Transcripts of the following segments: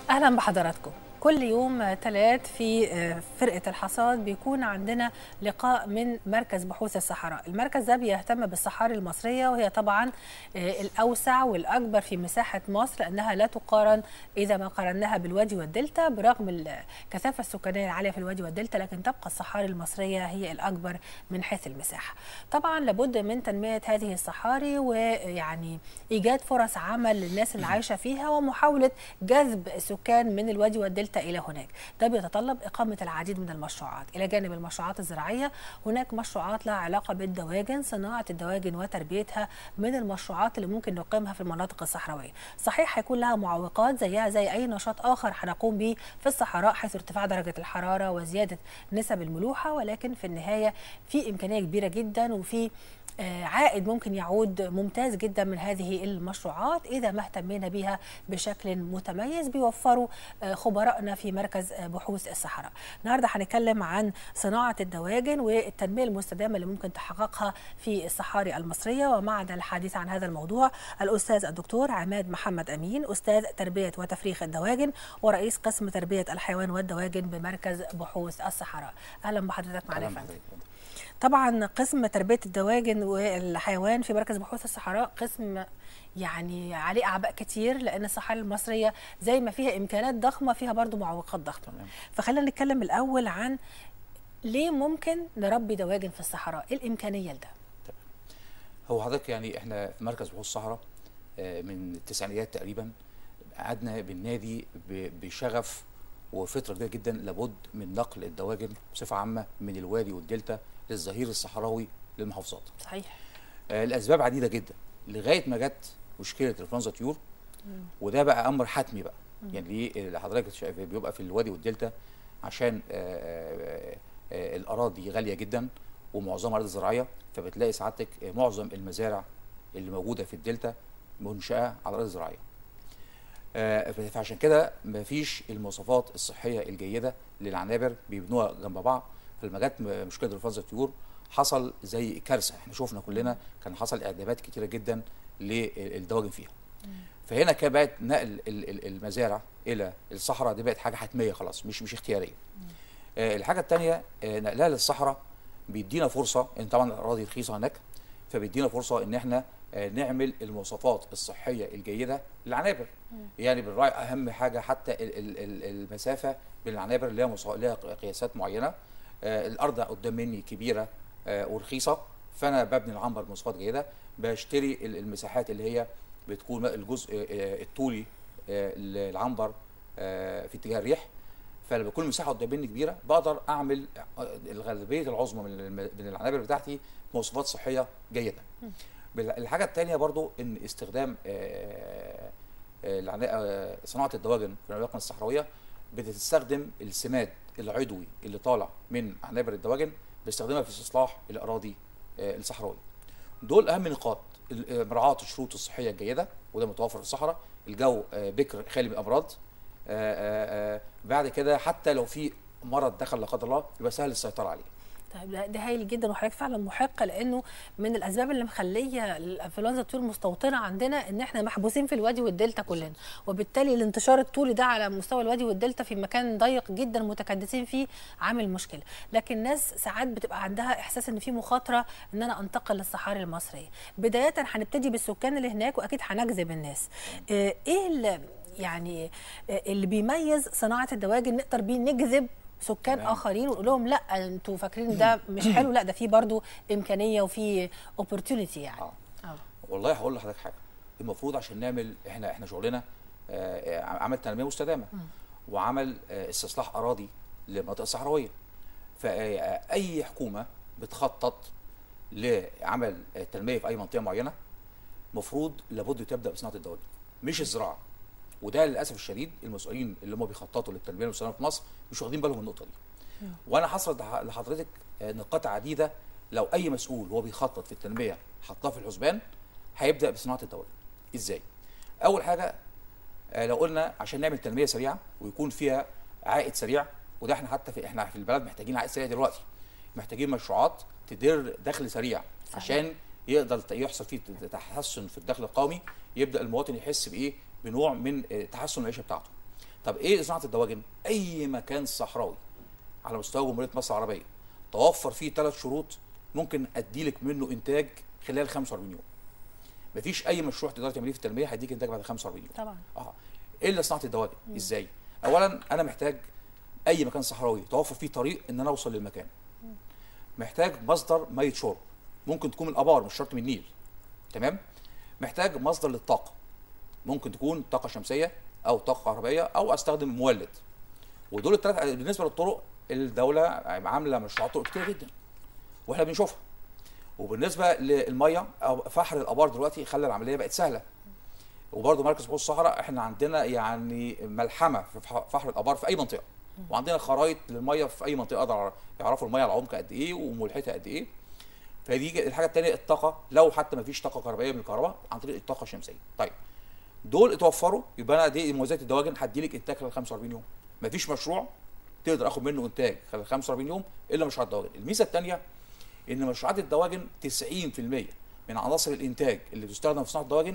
اهلا بحضراتكم كل يوم ثلاث في فرقة الحصاد بيكون عندنا لقاء من مركز بحوث الصحراء المركز ده بيهتم بالصحاري المصرية وهي طبعا الأوسع والأكبر في مساحة مصر لأنها لا تقارن إذا ما قارناها بالوادي والدلتا برغم الكثافة السكانية العالية في الوادي والدلتا لكن تبقى الصحاري المصرية هي الأكبر من حيث المساحة طبعا لابد من تنمية هذه الصحاري ويعني إيجاد فرص عمل للناس اللي عايشة فيها ومحاولة جذب سكان من الوادي والدلتا الى هناك ده بيتطلب اقامه العديد من المشروعات الى جانب المشروعات الزراعيه هناك مشروعات لها علاقه بالدواجن صناعه الدواجن وتربيتها من المشروعات اللي ممكن نقيمها في المناطق الصحراويه صحيح هيكون لها معوقات زيها زي اي نشاط اخر هنقوم به في الصحراء حيث ارتفاع درجه الحراره وزياده نسب الملوحه ولكن في النهايه في امكانيه كبيره جدا وفي عائد ممكن يعود ممتاز جدا من هذه المشروعات اذا ما اهتمينا بها بشكل متميز بيوفروا خبرائنا في مركز بحوث الصحراء. النهارده هنتكلم عن صناعه الدواجن والتنميه المستدامه اللي ممكن تحققها في الصحاري المصريه ومعنا الحديث عن هذا الموضوع الاستاذ الدكتور عماد محمد امين استاذ تربيه وتفريخ الدواجن ورئيس قسم تربيه الحيوان والدواجن بمركز بحوث الصحراء. اهلا بحضرتك معنا يا فندم. طبعا قسم تربيه الدواجن والحيوان في مركز بحوث الصحراء قسم يعني عليه اعباء كتير لان الصحاري المصريه زي ما فيها امكانات ضخمه فيها برضو معوقات ضخمه فخلينا نتكلم الاول عن ليه ممكن نربي دواجن في الصحراء ايه الامكانيه لده هو حضرتك يعني احنا في مركز بحوث الصحراء من التسعينيات تقريبا قعدنا بالنادي بشغف وفتره كبيره جدا لابد من نقل الدواجن بصفه عامه من الوادي والدلتا للظهير الصحراوي للمحافظات. صحيح. آه الاسباب عديده جدا لغايه ما جت مشكله انفلونزا طيور وده بقى امر حتمي بقى مم. يعني ليه اللي حضرتك شايف بيبقى في الوادي والدلتا عشان آآ آآ آآ الاراضي غاليه جدا ومعظمها اراضي زراعيه فبتلاقي سعادتك معظم المزارع اللي موجوده في الدلتا منشاه على اراضي زراعيه. فعشان كده مفيش المواصفات الصحيه الجيده للعنابر بيبنوها جنب بعض فلما جت مشكله انفلونزا الطيور حصل زي كارثه احنا شفنا كلنا كان حصل اعدامات كتيره جدا للدواجن فيها فهنا كان بقت نقل المزارع الى الصحراء دي بقت حاجه حتميه خلاص مش مش اختياريه آه الحاجه الثانيه آه نقلها للصحراء بيدينا فرصه ان طبعا الاراضي رخيصه هناك فبيدينا فرصه ان احنا آه نعمل المواصفات الصحيه الجيده للعنابر يعني بنراعي اهم حاجه حتى المسافه بين العنابر اللي لها لها قياسات معينه آه الارض قدام مني كبيره آه ورخيصه فانا ببني العنبر بمواصفات جيده بشتري المساحات اللي هي بتكون الجزء آه الطولي العنبر في اتجاه الريح فلما بكون المساحه قدام مني كبيره بقدر اعمل الغالبيه العظمى من العنابر بتاعتي مواصفات صحيه جيده. الحاجه الثانيه برضو ان استخدام صناعه الدواجن في الاماكن الصحراويه بتستخدم السماد العضوي اللي طالع من عنابر الدواجن بيستخدمها في استصلاح الاراضي الصحراويه. دول اهم نقاط مراعاه الشروط الصحيه الجيده وده متوفر في الصحراء، الجو بكر خالي من الامراض. بعد كده حتى لو في مرض دخل لا قدر الله يبقى سهل السيطره عليه. طيب ده هايل جدا وحضرتك فعلا محق لانه من الاسباب اللي مخليه الانفلونزا الطيور مستوطنه عندنا ان احنا محبوسين في الوادي والدلتا كلنا وبالتالي الانتشار الطولي ده على مستوى الوادي والدلتا في مكان ضيق جدا متكدسين فيه عامل مشكله لكن الناس ساعات بتبقى عندها احساس ان في مخاطره ان انا انتقل للصحاري المصريه بدايه هنبتدي بالسكان اللي هناك واكيد هنجذب الناس ايه اللي يعني اللي بيميز صناعه الدواجن نقدر بيه نجذب سكان تمام. اخرين ونقول لهم لا انتوا فاكرين ده مش حلو لا ده في برضو امكانيه وفي اوبورتيونيتي يعني آه. آه. والله هقول لحضرتك حاجه المفروض عشان نعمل احنا احنا شغلنا آه عمل تنميه مستدامه م. وعمل آه استصلاح اراضي للمناطق الصحراويه فاي حكومه بتخطط لعمل تنميه في اي منطقه معينه مفروض لابد تبدا بصناعه الدواجن مش الزراعه وده للاسف الشديد المسؤولين اللي هم بيخططوا للتنميه المستدامه في مصر مش واخدين بالهم من النقطه دي. وانا حصلت لحضرتك نقاط عديده لو اي مسؤول وهو بيخطط في التنميه حطها في الحسبان هيبدا بصناعه الدواجن. ازاي؟ اول حاجه لو قلنا عشان نعمل تنميه سريعه ويكون فيها عائد سريع وده احنا حتى في احنا في البلد محتاجين عائد سريع دلوقتي. محتاجين مشروعات تدير دخل سريع صحيح. عشان يقدر يحصل فيه تحسن في الدخل القومي يبدا المواطن يحس بايه؟ بنوع من تحسن المعيشه بتاعته. طب ايه صناعه الدواجن اي مكان صحراوي على مستوى جمهوريه مصر العربيه توفر فيه ثلاث شروط ممكن اديلك منه انتاج خلال 45 يوم مفيش اي مشروع تقدر تعمليه في التنميه هيديك انتاج بعد 45 يوم طبعا اه الا صناعه الدواجن ازاي اولا انا محتاج اي مكان صحراوي توفر فيه طريق ان انا اوصل للمكان محتاج مصدر ميه شرب ممكن تكون من الابار مش شرط من النيل تمام محتاج مصدر للطاقه ممكن تكون طاقه شمسيه او طاقه كهربائيه او استخدم مولد ودول الثلاث بالنسبه للطرق الدوله عامله مشروعات طرق كتير جدا واحنا بنشوفها وبالنسبه للميه او فحر الابار دلوقتي خلى العمليه بقت سهله وبرضه مركز بحوث الصحراء احنا عندنا يعني ملحمه في فح- فحر الابار في اي منطقه وعندنا خرائط للميه في اي منطقه اقدر يعرفوا الميه على عمق قد ايه وملحتها قد ايه فدي الحاجه الثانيه الطاقه لو حتى ما فيش طاقه كهربائيه من الكهرباء عن طريق الطاقه الشمسيه طيب دول اتوفروا يبقى انا دي مميزات الدواجن هدي لك انتاج خلال 45 يوم مفيش مشروع تقدر اخد منه انتاج خلال 45 يوم الا مشروعات الدواجن الميزه الثانيه ان مشروعات الدواجن 90% من عناصر الانتاج اللي بتستخدم في صناعه الدواجن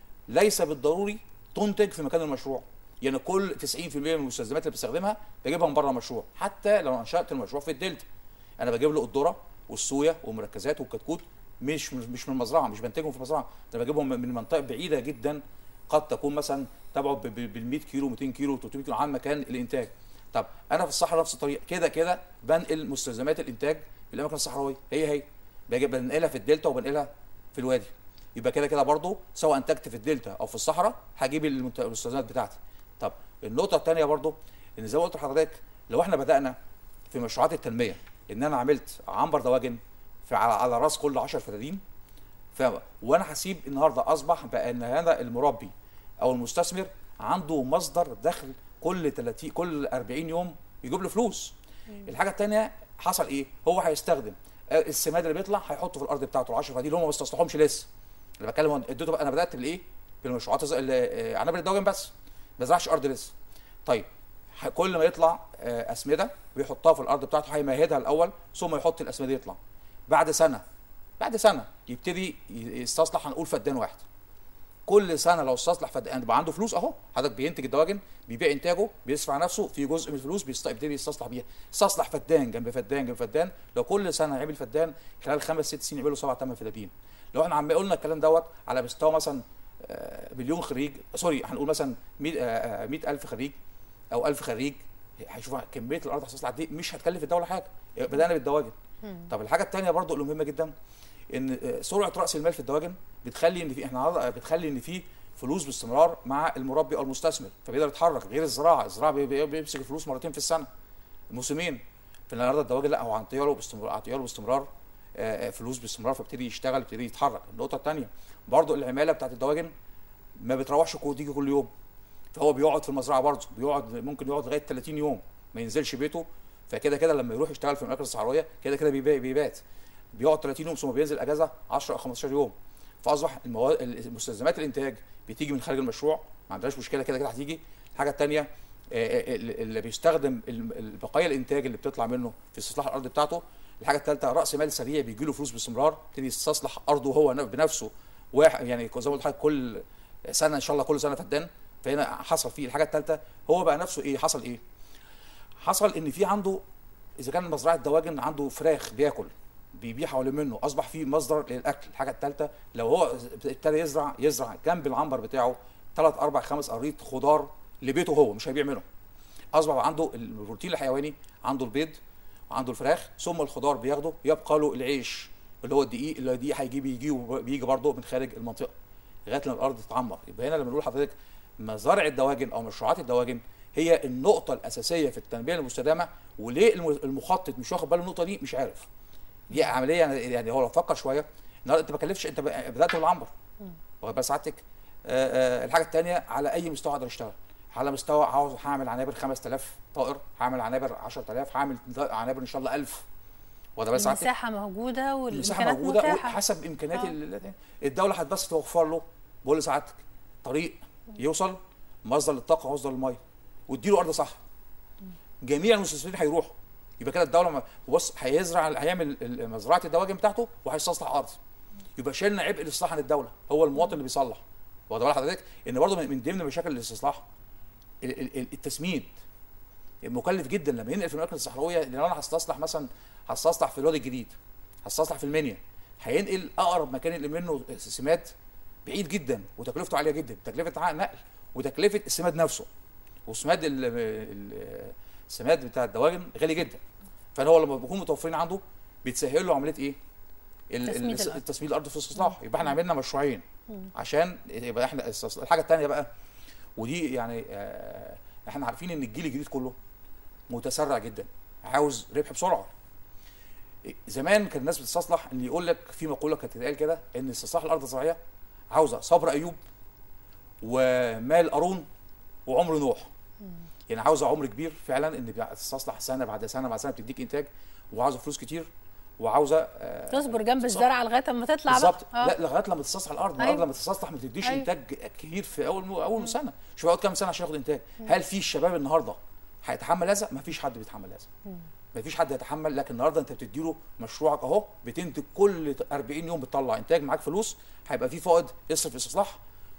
ليس بالضروري تنتج في مكان المشروع يعني كل 90% من المستلزمات اللي بستخدمها بجيبها من بره المشروع حتى لو انشات المشروع في الدلتا انا بجيب له الذره والصويا والمركزات والكتكوت مش مش من المزرعه مش بنتجهم في المزرعه انا بجيبهم من منطقه بعيده جدا قد تكون مثلا تبعد بال 100 كيلو 200 كيلو 300 كيلو عن مكان الانتاج طب انا في الصحراء نفس الطريقه كده كده بنقل مستلزمات الانتاج في الاماكن الصحراويه هي هي باجي بنقلها في الدلتا وبنقلها في الوادي يبقى كده كده برضه سواء انتجت في الدلتا او في الصحراء هجيب المنت- المستلزمات بتاعتي طب النقطه الثانيه برضه ان زي ما قلت لحضرتك لو احنا بدانا في مشروعات التنميه ان انا عملت عنبر دواجن في على, على راس كل 10 فدادين ف... وانا هسيب النهارده اصبح بقى ان هذا المربي او المستثمر عنده مصدر دخل كل 30 كل 40 يوم يجيب له فلوس الحاجه الثانيه حصل ايه هو هيستخدم آه، السماد اللي بيطلع هيحطه في الارض بتاعته ال 10 فدادين اللي هم ما استصلحهمش لسه انا بتكلم عن- اديته بقى انا بدات بالايه بالمشروعات الز- ال- آه، عنابر الدواجن بس ما زرعش ارض لسه طيب ح- كل ما يطلع آه، اسمده بيحطها في الارض بتاعته هيمهدها الاول ثم يحط الاسمده يطلع بعد سنه بعد سنه يبتدي ي- يستصلح هنقول فدان واحد كل سنه لو استصلح فدان يبقى عنده فلوس اهو حضرتك بينتج الدواجن بيبيع انتاجه بيصرف على نفسه في جزء من الفلوس بيست- بيبتدي يستصلح بيها استصلح فدان جنب فدان جنب فدان لو كل سنه يعمل فدان خلال خمس ست سنين يعملوا سبع ثمان فدادين لو احنا عم قلنا الكلام دوت على مستوى مثلا آه، مليون خريج سوري هنقول مثلا 100000 خريج او 1000 خريج هيشوف كميه الارض هتستصلح دي مش هتكلف الدوله حاجه بدانا بالدواجن طب الحاجه الثانيه برضو اللي مهمه جدا ان آه، سرعه راس المال في الدواجن بتخلي ان في احنا النهارده بتخلي ان في فلوس باستمرار مع المربي او المستثمر فبيقدر يتحرك غير الزراعه الزراعه بي- بي- بيمسك الفلوس مرتين في السنه موسمين في النهارده الدواجن لا هو عن طياره باستمرار عن طياره باستمرار آه، آه، فلوس باستمرار فبيبتدي يشتغل بيبتدي يتحرك النقطه الثانيه برضو العماله بتاعت الدواجن ما بتروحش كو- تيجي كل يوم فهو بيقعد في المزرعه برضه بيقعد ممكن يقعد لغايه 30 يوم ما ينزلش بيته فكده كده لما يروح يشتغل في الاماكن الصحراويه كده كده بيبا- بيبات بيقعد 30 يوم ثم بينزل اجازه 10 او 15 يوم فاصبح المواد مستلزمات الانتاج بتيجي من خارج المشروع ما عندناش مشكله كده كده هتيجي الحاجه الثانيه اللي بيستخدم ال- ال- بقايا الانتاج اللي بتطلع منه في استصلاح الارض بتاعته الحاجه الثالثه راس مال سريع بيجي له فلوس باستمرار يبتدي يستصلح ارضه هو ن- بنفسه واحد يعني زي ما قلت لحضرتك كل سنه ان شاء الله كل سنه فدان فهنا حصل فيه الحاجه الثالثه هو بقى نفسه ايه حصل ايه حصل ان في عنده اذا كان مزرعه دواجن عنده فراخ بياكل بيبيع حوالين منه اصبح في مصدر للاكل الحاجه الثالثه لو هو ابتدى يزرع يزرع جنب العنبر بتاعه ثلاث اربع خمس قريط خضار لبيته هو مش هيبيع منهم اصبح عنده البروتين الحيواني عنده البيض وعنده الفراخ ثم الخضار بياخده يبقى له العيش اللي هو الدقيق اللي الدقيق هيجي بيجي بيجي برضه من خارج المنطقه لغايه لما الارض تتعمر يبقى هنا لما نقول لحضرتك مزارع الدواجن او مشروعات الدواجن هي النقطه الاساسيه في التنميه المستدامه وليه الم- المخطط مش واخد باله من النقطه دي مش عارف دي عمليه يعني- يعني هو لو فكر شويه النهارده انت ما كلفش انت ب- بدات بالعنبر واخد بال سعادتك آه، آه، الحاجه الثانيه على اي مستوى اقدر اشتغل على مستوى عاوز هعمل عنابر 5000 طائر هعمل عنابر 10000 هعمل عنابر ان شاء الله 1000 واخد بال سعادتك المساحه موجوده المساحه والامكانيات موجوده متاحه حسب امكانيات آه. ال- الدوله هتبس توفر له بقول لسعادتك طريق يوصل مصدر للطاقه ومصدر للميه واديله ارض صح جميع المستثمرين هيروحوا يبقى كده الدوله ما- بص هيزرع هيعمل ال- مزرعه الدواجن بتاعته وهيستصلح ارض يبقى شلنا عبء الاستصلاح عن الدوله هو المواطن اللي بيصلح واخد بال حضرتك ان برضه من من ضمن مشاكل الاستصلاح ال- ال- ال- التسميد مكلف جدا لما ينقل في الاماكن الصحراويه لو انا هستصلح مثلا هستصلح في الوادي الجديد هستصلح في المنيا هينقل اقرب مكان اللي منه سماد بعيد جدا وتكلفته عاليه جدا تكلفه عقد نقل وتكلفه السماد نفسه والسماد ال- ال- السماد بتاع الدواجن غالي جدا فانا هو لما بيكون متوفرين عنده بيتسهل له عمليه ايه؟ ال- ال- تسميد الأرض. التسميد الارض في الاستصلاح يبقى احنا عملنا مشروعين عشان يبقى احنا الاستص- الحاجه الثانيه بقى ودي يعني آه، احنا عارفين ان الجيل الجديد كله متسرع جدا عاوز ربح بسرعه زمان كان الناس بتستصلح ان يقول لك في مقوله كانت تتقال كده ان استصلاح الارض الزراعيه عاوزه صبر ايوب ومال قارون وعمر نوح يعني عاوزه عمر كبير فعلا ان تستصلح سنه بعد سنه بعد سنه بتديك انتاج وعاوزه فلوس كتير وعاوزه آه، تصبر جنب صح. الزرع لغايه اما تطلع بقى. بالظبط آه. لا لغايه لما تستصلح الارض الارض أيوة. لما تستصلح ما تديش أيوة. انتاج كبير في اول مو اول سنه شوف يقعد كام سنه عشان ياخد انتاج هل في الشباب النهارده هيتحمل هذا ما فيش حد بيتحمل هذا ما فيش حد يتحمل لكن النهارده انت بتديله مشروعك اهو بتنتج كل 40 يوم بتطلع انتاج معاك فلوس هيبقى في فائض اصرف استصلاح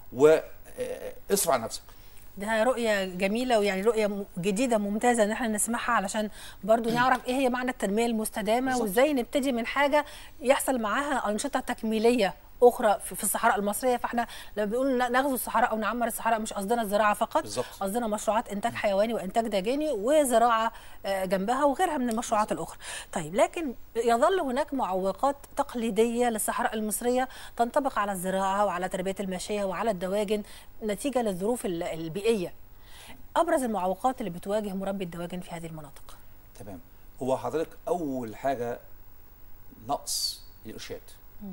واصرف على نفسك ده رؤية جميلة ويعني رؤية م- جديدة ممتازة ان احنا نسمعها علشان برضو نعرف ايه هي معنى التنمية المستدامة بالظبط. وازاي نبتدي من حاجة يحصل معاها أنشطة تكميلية أخرى في في الصحراء المصرية فاحنا لما بنقول ن- نغزو الصحراء أو نعمر الصحراء مش قصدنا الزراعة فقط بالظبط. قصدنا مشروعات إنتاج حيواني وإنتاج داجيني وزراعة آه، جنبها وغيرها من المشروعات الأخرى طيب لكن يظل هناك معوقات تقليدية للصحراء المصرية تنطبق على الزراعة وعلى تربية الماشية وعلى الدواجن نتيجة للظروف ال- البيئية ابرز المعوقات اللي بتواجه مربي الدواجن في هذه المناطق تمام هو حضرتك اول حاجه نقص الارشاد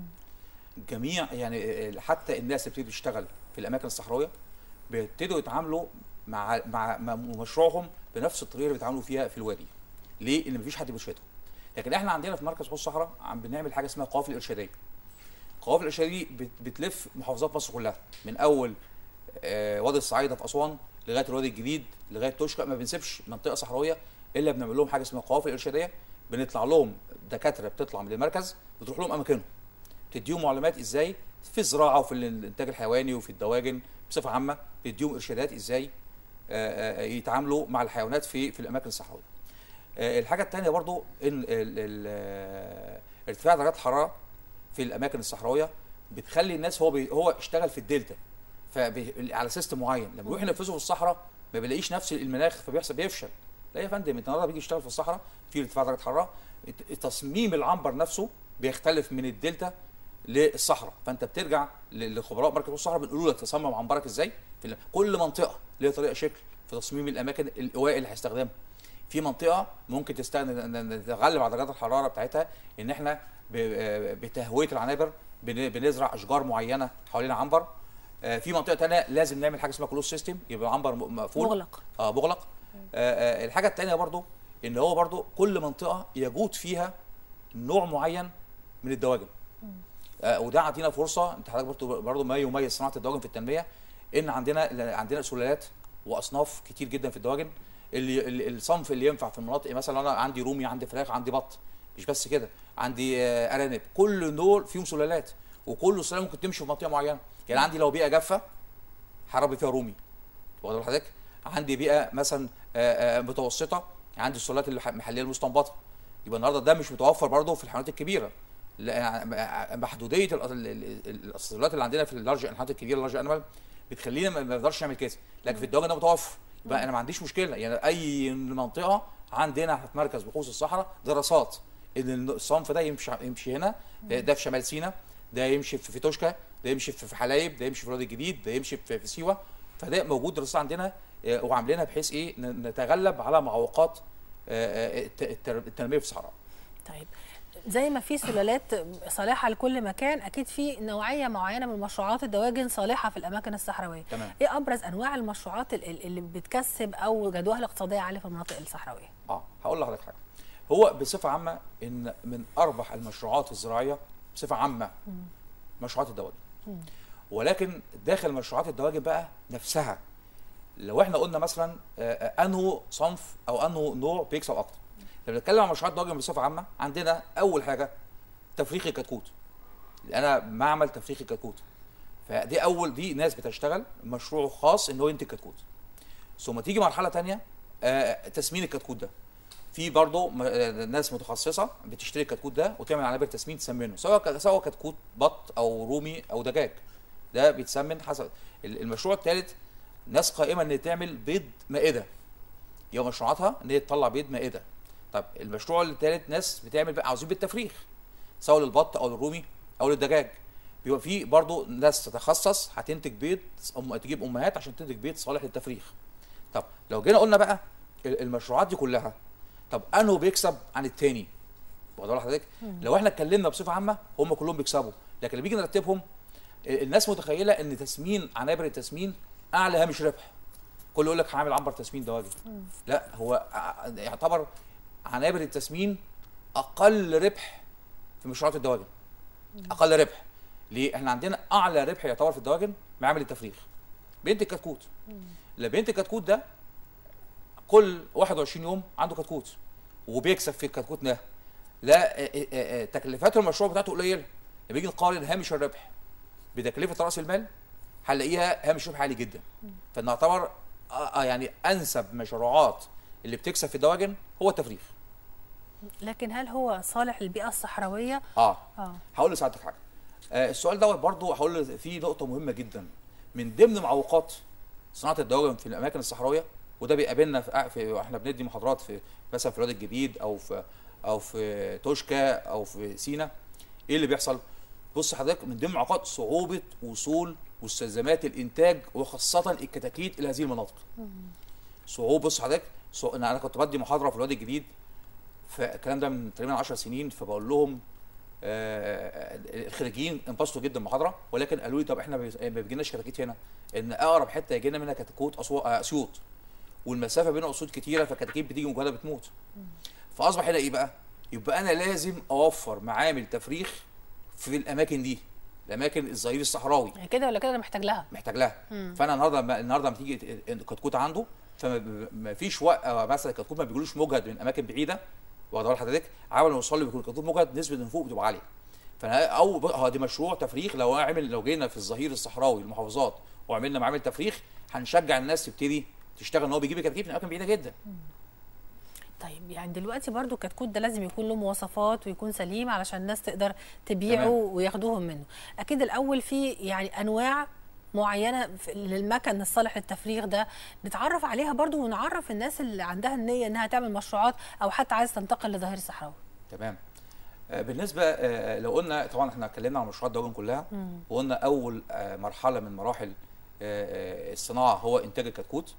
جميع يعني حتى الناس اللي بتبتدي تشتغل في الاماكن الصحراويه بيبتدوا يتعاملوا مع مع مع مشروعهم بنفس الطريقه اللي بيتعاملوا فيها في الوادي ليه؟ لان مفيش حد بيرشدهم لكن احنا عندنا في مركز حوض الصحراء عم بنعمل حاجه اسمها قوافل ارشاديه القوافل الارشاديه بت- بتلف محافظات مصر كلها من اول آه، وادي الصعايده في اسوان لغايه الوادي الجديد لغايه توشكا ما بنسيبش منطقه صحراويه الا بنعمل لهم حاجه اسمها قوافل ارشاديه بنطلع لهم دكاتره بتطلع من المركز بتروح لهم اماكنهم تديهم معلومات ازاي في الزراعه وفي الانتاج الحيواني وفي الدواجن بصفه عامه بتديهم ارشادات ازاي آه، آه، يتعاملوا مع الحيوانات في في الاماكن الصحراويه. آه، الحاجه الثانيه برضو ان ال- ال- آه، ارتفاع درجات الحراره في الاماكن الصحراويه بتخلي الناس هو بي هو اشتغل في الدلتا فبي على سيستم معين لما يروح ينفذه في الصحراء ما بيلاقيش نفس المناخ فبيحصل بيفشل لا يا فندم انت النهارده بيجي يشتغل في الصحراء في ارتفاع درجه حراره الت- تصميم العنبر نفسه بيختلف من الدلتا للصحراء فانت بترجع ل- لخبراء مركز الصحراء بنقول لك تصمم عنبرك ازاي في ال- كل منطقه ليها طريقه شكل في تصميم الاماكن الايواء اللي هيستخدمها في منطقه ممكن تستخدم نتغلب على درجات الحراره بتاعتها ان احنا ب- بتهويه العنابر بن- بنزرع اشجار معينه حوالين عنبر آه، في منطقه تانية لازم نعمل حاجه اسمها كلوز سيستم يبقى عنبر م- مقفول مغلق. اه مغلق آه آه الحاجه الثانيه برضو ان هو برضو كل منطقه يجود فيها نوع معين من الدواجن آه وده عندنا فرصه انت حضرتك برضو برضو ما يميز صناعه الدواجن في التنميه ان عندنا عندنا سلالات واصناف كتير جدا في الدواجن اللي اللي- الصنف اللي ينفع في المناطق مثلا انا عندي رومي عندي فراخ عندي بط مش بس كده عندي آه، ارانب كل دول فيهم سلالات وكل سلاله ممكن تمشي في منطقه معينه يعني عندي لو بيئه جافه هربي فيها رومي واخد بال حضرتك عندي بيئه مثلا آه، آه، متوسطه عندي السلالات اللي المحليه المستنبطه يبقى النهارده ده مش متوفر برضه في الحيوانات الكبيره لا- محدوديه ال- ال- ال- السلالات اللي عندنا في اللارج الحيوانات الكبيره اللارج انيمال بتخلينا ما ما نقدرش نعمل كده لكن في الدواجن ده متوفر يبقى انا ما عنديش مشكله يعني اي منطقه عندنا في مركز بحوث الصحراء دراسات ان الصنف ده يمشي يمشي هنا ده ده في شمال سيناء ده يمشي في في توشكا ده يمشي في في حلايب ده يمشي في الوادي الجديد ده يمشي في في سيوه فده موجود دراسات عندنا آه، وعاملينها بحيث ايه ن- نتغلب على معوقات آه، آه، الت- التر- التنميه في الصحراء طيب زي ما في سلالات صالحه لكل مكان اكيد في نوعيه معينه من مشروعات الدواجن صالحه في الاماكن الصحراويه تمام. ايه ابرز انواع المشروعات ال- ال- اللي بتكسب او جدواها الاقتصاديه عاليه في المناطق الصحراويه اه هقول لحضرتك حاجه هو بصفه عامه ان من اربح المشروعات الزراعيه بصفه عامه مشروعات الدواجن ولكن داخل مشروعات الدواجن بقى نفسها لو احنا قلنا مثلا آه، آه، انه صنف او انه نوع بيكسب اكتر لما بنتكلم عن مشروعات الدواجن بصفه عامه عندنا اول حاجه تفريخ الكتكوت انا معمل تفريخ الكتكوت فدي اول دي ناس بتشتغل مشروع خاص ان هو ينتج كتكوت ثم تيجي مرحله تانية آه تسمين الكتكوت ده في برضه م- آه، ناس متخصصه بتشتري الكتكوت ده وتعمل عنابر تسمين تسمنه سواء ك- سواء كتكوت بط او رومي او دجاج ده بيتسمن حسب ال- المشروع الثالث ناس قائمه ان تعمل بيض مائده يوم مشروعاتها ان هي تطلع بيض مائده طب المشروع الثالث ناس بتعمل بقى عاوزين بالتفريخ سواء للبط او للرومي او للدجاج بيبقى في برضه ناس تتخصص هتنتج بيض أم تجيب امهات عشان تنتج بيض صالح للتفريخ طب لو جينا قلنا بقى ال- المشروعات دي كلها طب انه بيكسب عن التاني واخد بال حضرتك لو احنا اتكلمنا بصفه عامه هم كلهم بيكسبوا لكن لما بيجي نرتبهم ال- الناس متخيله ان تسمين عنابر التسمين اعلى هامش ربح كله يقول لك هعمل عنبر تسمين دواجن لا هو ع- يعتبر عنابر التسمين اقل ربح في مشروعات الدواجن اقل ربح ليه احنا عندنا اعلى ربح يعتبر في الدواجن معامل التفريخ بنت الكتكوت لا بنت الكتكوت ده كل 21 يوم عنده كتكوت وبيكسب في الكتكوت ده لا آه، آه، آه، تكلفات المشروع بتاعته قليله لما بيجي نقارن هامش الربح بتكلفه راس المال هنلاقيها هامش ربح عالي جدا فنعتبر آه، آه، يعني انسب مشروعات اللي بتكسب في الدواجن هو التفريخ لكن هل هو صالح للبيئه الصحراويه اه اه هقول لسعادتك حاجه آه السؤال دوت برضه هقول فيه نقطه مهمه جدا من ضمن معوقات صناعه الدواجن في الاماكن الصحراويه وده بيقابلنا في, في احنا بندي محاضرات في مثلا في الوادي الجديد او في او في توشكا او في سينا ايه اللي بيحصل؟ بص حضرتك من ضمن معوقات صعوبه وصول مستلزمات الانتاج وخاصه الكتاكيت الى هذه المناطق. صعوبه بص حضرتك صع... انا أنا كنت بدي محاضره في الوادي الجديد فالكلام ده من تقريبا 10 سنين فبقول لهم آه، الخريجين انبسطوا جدا بالمحاضره ولكن قالوا لي طب احنا ما بيجيناش كتاكيت هنا ان اقرب حته يجي لنا منها كتكوت أسو- آه، اسيوط والمسافه بين اسيوط كتيره فالكتاكيت بتيجي مجهده بتموت فاصبح هنا ايه بقى؟ يبقى انا لازم اوفر معامل تفريخ في الاماكن دي الاماكن الظهير الصحراوي يعني كده ولا كده انا محتاج لها محتاج لها فانا النهارده لما- النهارده لما تيجي الكتكوت عنده فما ما فيش وقت آه، مثلا الكتكوت ما بيجيلوش مجهد من اماكن بعيده واخد بال حضرتك عاول ما يوصل له بيكون الكتكوت مجهد نسبه النفوق بتبقى عاليه فانا او ب- هو دي مشروع تفريخ لو عمل لو جينا في الظهير الصحراوي المحافظات وعملنا معامل تفريخ هنشجع الناس تبتدي تشتغل ان هو بيجيب الكتاكيت من اماكن بعيده جدا طيب يعني دلوقتي برضو الكتكوت ده لازم يكون له مواصفات ويكون سليم علشان الناس تقدر تبيعه تمام. وياخدوهم منه اكيد الاول في يعني انواع معينه في- للمكن الصالح للتفريغ ده نتعرف عليها برضو ونعرف الناس اللي عندها النيه انها تعمل مشروعات او حتى عايز تنتقل لظهير الصحراوي تمام آه، بالنسبه آه، لو قلنا طبعا احنا اتكلمنا عن مشروعات الدواجن كلها وقلنا اول آه، مرحله من مراحل آه، آه، الصناعه هو انتاج الكتكوت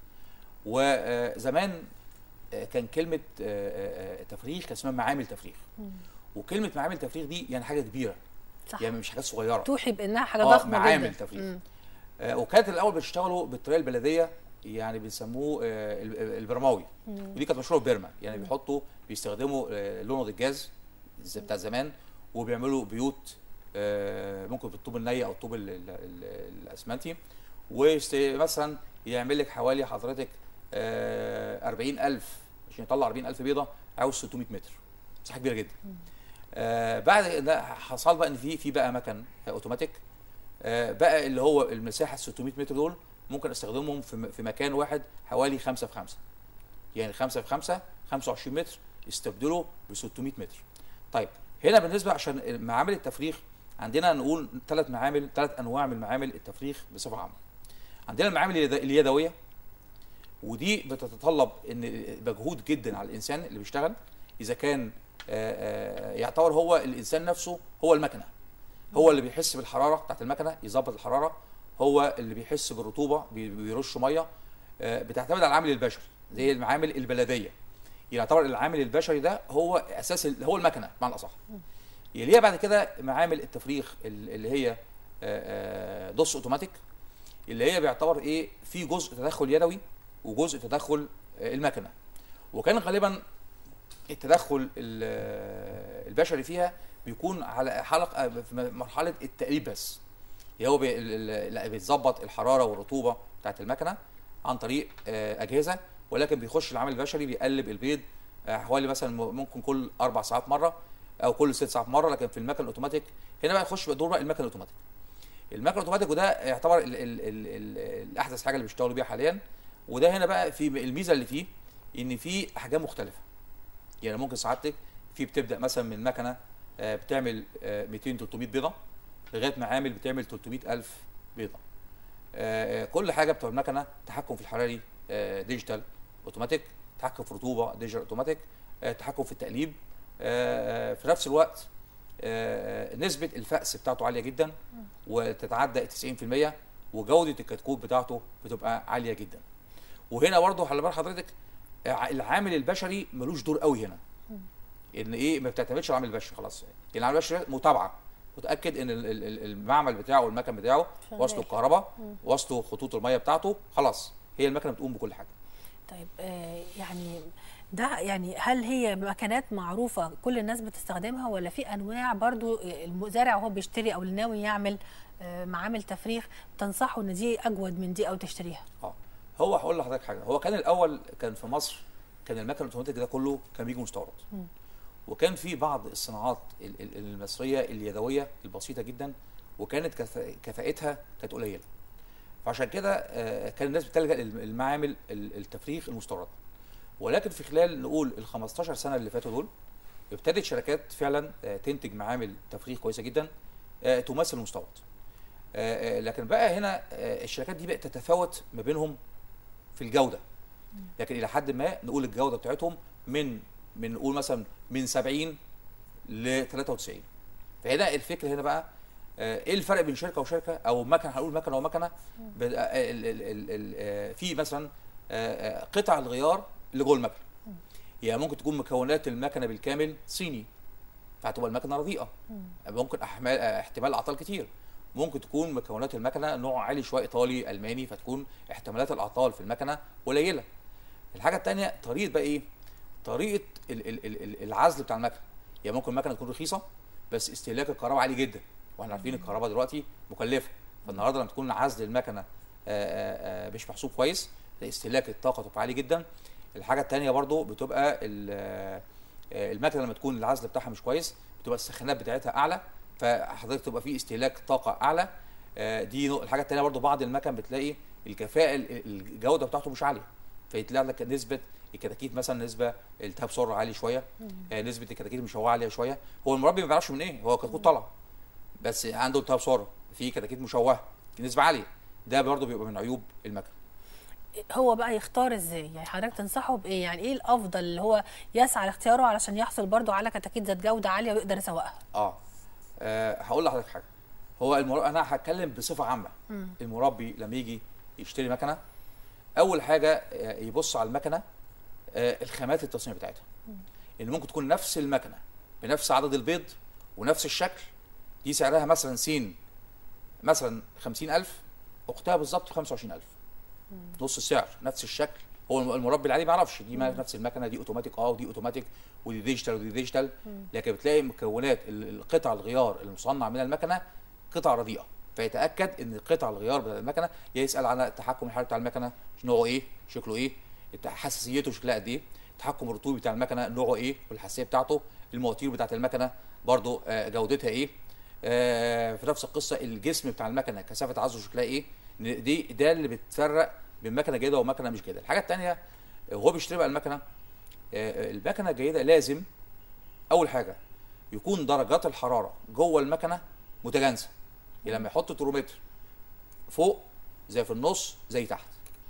وزمان كان كلمه آه، آه، تفريغ كان اسمها معامل تفريغ وكلمه معامل تفريغ دي يعني حاجه كبيره صح يعني مش حاجات صغيره توحي بانها حاجه آه، ضخمه معامل جدا تفريغ. مم. آه، وكانت الاول بيشتغلوا بالطريقه البلديه يعني بيسموه آه، ال- ال- البرماوي ودي كانت مشهوره في بيرما يعني بيحطوا بيستخدموا آه، لون الجاز زي بتاع زمان وبيعملوا بيوت آه، ممكن بالطوب الني او الطوب ال- ال- ال- الاسمنتي ومثلا يعمل لك حوالي حضرتك آه، 40000 عشان يطلع 40000 بيضه عاوز 600 متر مساحه كبيره جدا آه بعد ده حصل بقى ان في في بقى مكن آه، اوتوماتيك آه بقى اللي هو المساحه 600 متر دول ممكن استخدمهم في م- في مكان واحد حوالي 5 في 5 يعني 5 في 5 25 متر استبدلوا ب 600 متر طيب هنا بالنسبه عشان معامل التفريغ عندنا نقول ثلاث معامل ثلاث انواع من معامل التفريغ بصفه عامه عندنا المعامل اليد- اليدويه ودي بتتطلب ان مجهود جدا على الانسان اللي بيشتغل اذا كان آه، آه، يعتبر هو الانسان نفسه هو المكنه هو اللي بيحس بالحراره بتاعت المكنه يظبط الحراره هو اللي بيحس بالرطوبه بي- بيرش ميه آه، بتعتمد على العامل البشري زي المعامل البلديه يعتبر العامل البشري ده هو اساس ال- هو المكنه بمعنى اصح يليها بعد كده معامل التفريغ ال- اللي هي آه، آه، دوس اوتوماتيك اللي هي بيعتبر ايه في جزء تدخل يدوي وجزء تدخل آه، المكنه وكان غالبا التدخل ال- آه، البشري فيها بيكون على حلقه في مرحله التقليب بس يعني هو بي- ال- ال- لا، بيتظبط الحراره والرطوبه بتاعت المكنه عن طريق آه، اجهزه ولكن بيخش العامل البشري بيقلب البيض آه، حوالي مثلا م- ممكن كل اربع ساعات مره او كل ست ساعات مره لكن في المكن الاوتوماتيك هنا بقى يخش دور بقى المكن الاوتوماتيك المكن الاوتوماتيك وده يعتبر ال ال ال ال الاحدث حاجه اللي بيشتغلوا بيها حاليا وده هنا بقى في الميزه اللي فيه ان في احجام مختلفه يعني ممكن سعادتك في بتبدا مثلا من مكنه آه، بتعمل آه، 200 300 بيضه لغايه معامل بتعمل 300 الف بيضه آه، آه، كل حاجه بتبقى المكنه تحكم في الحراري آه، ديجيتال اوتوماتيك تحكم في الرطوبه ديجيتال اوتوماتيك آه، تحكم في التقليب آه، آه، في نفس الوقت آه، نسبه الفأس بتاعته عاليه جدا وتتعدى 90% وجوده الكتكوت بتاعته بتبقى عاليه جدا وهنا برضه خلي بال حضرتك ع- العامل البشري ملوش دور قوي هنا ان ايه ما بتعتمدش على العامل البشري خلاص يعني العامل البشري متابعه متاكد ان ال- ال- ال- المعمل بتاعه والمكن بتاعه شغال. وصله الكهرباء وصله خطوط الميه بتاعته خلاص هي المكنه بتقوم بكل حاجه طيب آه، يعني ده يعني هل هي مكانات معروفة كل الناس بتستخدمها ولا في أنواع برضو آه، المزارع وهو بيشتري أو اللي ناوي يعمل آه، معامل تفريغ تنصحه إن دي أجود من دي أو تشتريها؟ اه هو هقول لحضرتك حاجه هو كان الاول كان في مصر كان المكن الاوتوماتيك ده كله كان بيجي مستورد وكان في بعض الصناعات ال- ال- المصريه اليدويه البسيطه جدا وكانت كفا- كفاءتها كانت قليله فعشان كده آه، كان الناس بتلجا للمعامل ال- التفريغ المستورد ولكن في خلال نقول ال 15 سنه اللي فاتوا دول ابتدت شركات فعلا آه، تنتج معامل تفريغ كويسه جدا آه، تمثل المستورد آه، آه، لكن بقى هنا آه، الشركات دي بقت تتفاوت ما بينهم في الجوده لكن الى حد ما نقول الجوده بتاعتهم من من نقول مثلا من 70 ل 93 فهنا الفكره هنا بقى آه، ايه الفرق بين شركه وشركه او مكنه هنقول مكنه ومكنه ب- آه، ال- ال- ال- ال- آه، في مثلا آه، آه، قطع الغيار اللي جوه المكنه يعني ممكن تكون مكونات المكنه بالكامل صيني فهتبقى المكنه رديئه ممكن احمال آه، احتمال اعطال كتير ممكن تكون مكونات المكنه نوع عالي شويه ايطالي الماني فتكون احتمالات الاعطال في المكنه قليله الحاجه الثانيه طريقه بقى ايه طريقه ال- ال- ال- ال- العزل بتاع المكنه يعني ممكن المكنه تكون رخيصه بس استهلاك الكهرباء عالي جدا واحنا عارفين الكهرباء دلوقتي مكلفه فالنهارده لما تكون عزل المكنه آه، آه، آه، مش محسوب كويس استهلاك الطاقه تبقى عالي جدا الحاجه الثانيه برضو بتبقى ال- آه، آه، المكنه لما تكون العزل بتاعها مش كويس بتبقى السخانات بتاعتها اعلى فحضرتك تبقى في استهلاك طاقه اعلى آه، دي نوع- الحاجه الثانيه برضو بعض المكن بتلاقي الكفاءه ال- الجوده بتاعته مش عاليه فيطلع لك نسبه الكتاكيت مثلا نسبه التهاب سرعه عالي شويه آه، نسبه الكتاكيت المشوهه عاليه شويه هو المربي ما بيعرفش من ايه هو كتكوت طالع بس عنده التهاب سرعه في كتاكيت مشوهه في نسبه عاليه ده برضو بيبقى من عيوب المكن هو بقى يختار ازاي يعني حضرتك تنصحه بايه يعني ايه الافضل اللي هو يسعى لاختياره علشان يحصل برضو على كتاكيت ذات جوده عاليه ويقدر يسوقها اه, آه هقول لحضرتك حاجه هو المر... انا هتكلم بصفه عامه المربي لما يجي يشتري مكنه اول حاجه آه، يبص على المكنه آه الخامات التصنيع بتاعتها ان ممكن تكون نفس المكنه بنفس عدد البيض ونفس الشكل دي سعرها مثلا سين مثلا 50000 اختها بالظبط 25000 نص السعر نفس الشكل هو الم- المربي العادي ما يعرفش دي ما نفس المكنه دي اوتوماتيك اه ودي اوتوماتيك ودي ديجيتال ودي ديجيتال لكن بتلاقي مكونات ال- القطع الغيار المصنع من المكنه قطع رديئه فيتاكد ان قطع الغيار بتاع المكنه يسال على التحكم الحراري بتاع المكنه نوعه ايه شكله ايه الت- حساسيته شكلها قد ايه التحكم الرطوبي بتاع المكنه نوعه ايه والحساسيه بتاعته المواتير بتاعت المكنه برضو آه، جودتها ايه آه، في نفس القصه الجسم بتاع المكنه كثافه عزله شكلها ايه إن دي ده اللي بتفرق بين مكنه جيده ومكنه مش جيده الحاجه الثانيه وهو بيشتري بقى المكنه آه، المكنه الجيده لازم اول حاجه يكون درجات الحراره جوه المكنه متجانسه يعني لما يحط ترومتر فوق زي في النص زي تحت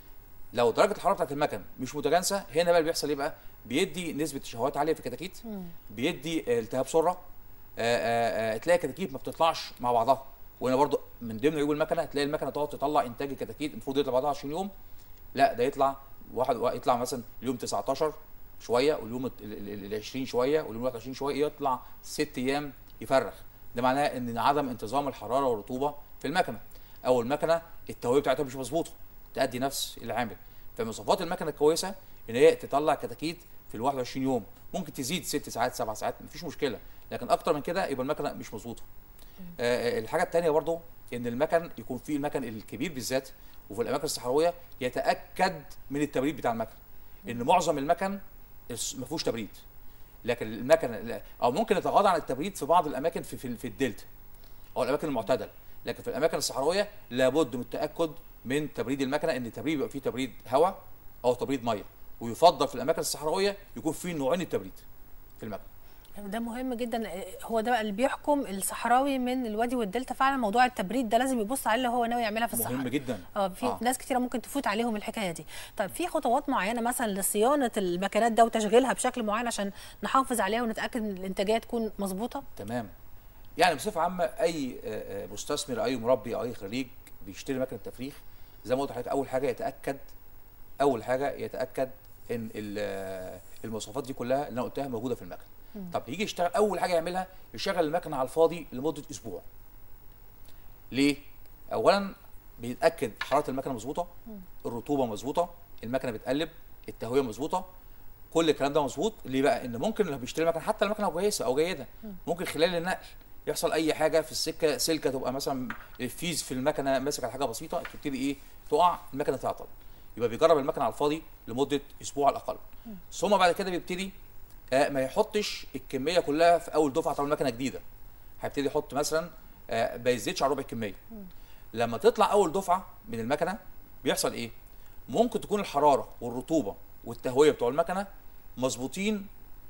لو درجه الحراره بتاعت المكن مش متجانسه هنا بقى اللي بيحصل ايه بقى بيدي نسبه تشوهات عاليه في الكتاكيت بيدي آه، التهاب سره آه، آه، آه، تلاقي كتاكيت ما بتطلعش مع بعضها وهنا برضو من ضمن عيوب المكنه تلاقي المكنه تقعد تطلع انتاج الكتاكيت المفروض يطلع بعدها 20 يوم لا ده يطلع واحد يطلع مثلا اليوم 19 شويه واليوم ال- ال ال- 20 شويه واليوم 21 شويه يطلع ست ايام يفرخ ده معناه ان عدم انتظام الحراره والرطوبه في المكنه او المكنه التهويه بتاعتها مش مظبوطه تأدي نفس العامل فمواصفات المكنه الكويسه ان هي تطلع كتاكيت في ال 21 يوم ممكن تزيد ست ساعات سبع ساعات مفيش مشكله لكن اكتر من كده يبقى المكنه مش مظبوطه آه، آه، الحاجه الثانيه برضو ان المكن يكون فيه المكن الكبير بالذات وفي الاماكن الصحراويه يتاكد من التبريد بتاع المكن ان معظم المكن الس- ما فيهوش تبريد لكن المكن لا- او ممكن نتغاضى عن التبريد في بعض الاماكن في في, في الدلتا او الاماكن المعتدله لكن في الاماكن الصحراويه لابد من التاكد من تبريد المكنه ان التبريد يبقى فيه تبريد هواء او تبريد ميه ويفضل في الاماكن الصحراويه يكون في نوعين التبريد في المكنه ده مهم جدا هو ده بقى اللي بيحكم الصحراوي من الوادي والدلتا فعلا موضوع التبريد ده لازم يبص عليه اللي هو ناوي يعملها في الصحراء مهم جدا اه في آه. آه. ناس كتيره ممكن تفوت عليهم الحكايه دي طيب في خطوات معينه مثلا لصيانه المكانات ده وتشغيلها بشكل معين عشان نحافظ عليها ونتاكد ان الانتاجيه تكون مظبوطه تمام يعني بصفه عامه اي آه، آه، مستثمر اي مربي او اي خريج بيشتري مكنه تفريغ زي ما قلت لحضرتك اول حاجه يتاكد اول حاجه يتاكد ان ال- آه، المواصفات دي كلها اللي انا قلتها موجوده في المكنه طب يجي يشتغل اول حاجه يعملها يشغل المكنه على الفاضي لمده اسبوع ليه اولا بيتاكد حراره المكنه مظبوطه الرطوبه مظبوطه المكنه بتقلب التهويه مظبوطه كل الكلام ده مظبوط ليه بقى ان ممكن لو بيشتري مكنه حتى المكنه كويسه او جيده ممكن خلال النقل يحصل اي حاجه في السكه سلكه تبقى مثلا الفيز في المكنه ماسك على حاجه بسيطه تبتدي ايه تقع المكنه تعطل يبقى بيجرب المكنه على الفاضي لمده اسبوع على الاقل ثم بعد كده بيبتدي آه ما يحطش الكميه كلها في اول دفعه طبعا المكنه جديده هيبتدي يحط مثلا آه ما يزيدش على ربع الكميه لما تطلع اول دفعه من المكنه بيحصل ايه ممكن تكون الحراره والرطوبه والتهويه بتوع المكنه مظبوطين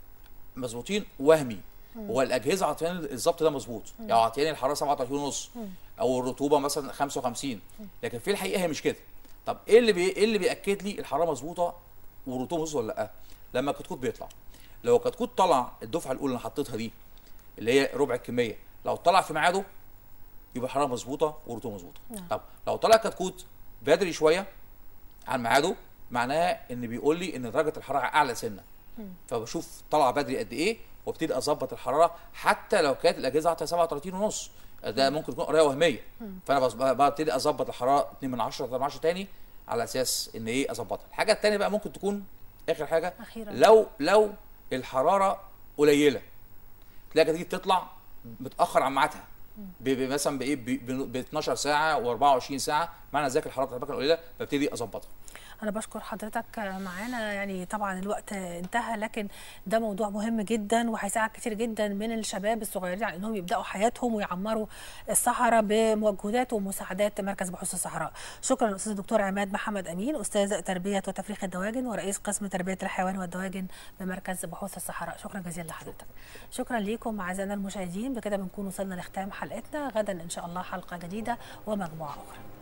مظبوطين وهمي هو الاجهزه عطياني الظبط ده مظبوط يعني عطياني الحراره 27 ونص او الرطوبه مثلا 55 لكن في الحقيقه هي مش كده طب ايه اللي بي... ايه اللي بياكد لي الحراره مظبوطه والرطوبه مظبوطه ولا لا لما الكتكوت بيطلع لو الكتكوت طلع الدفعه الاولى اللي حطيتها دي اللي هي ربع الكميه لو طلع في ميعاده يبقى الحراره مظبوطه والرطوبه مظبوطه طب لو طلع كتكوت بدري شويه عن ميعاده معناها ان بيقول لي ان درجه الحراره اعلى سنه فبشوف طلع بدري قد ايه وابتدي اظبط الحراره حتى لو كانت الاجهزه عطيها 37 ونص ده ممكن تكون قرايه وهميه فانا بص- ببتدي اظبط الحراره 2 من 10 3 من 10 تاني على اساس ان ايه اظبطها الحاجه الثانيه بقى ممكن تكون اخر حاجه أخيراً. لو لو الحراره قليله تلاقي تيجي تطلع متاخر عن ميعادها ب- ب- مثلا بايه ب 12 ساعه و24 ساعه معنى ذلك الحراره بتاعت المكنه قليله ببتدي اظبطها انا بشكر حضرتك معانا يعني طبعا الوقت انتهى لكن ده موضوع مهم جدا وهيساعد كتير جدا من الشباب الصغيرين على انهم يبداوا حياتهم ويعمروا الصحراء بمجهودات ومساعدات مركز بحوث الصحراء شكرا الاستاذ الدكتور عماد محمد امين استاذ تربيه وتفريخ الدواجن ورئيس قسم تربيه الحيوان والدواجن بمركز بحوث الصحراء شكرا جزيلا لحضرتك شكرا ليكم اعزائنا المشاهدين بكده بنكون وصلنا لختام حلقتنا غدا ان شاء الله حلقه جديده ومجموعه اخرى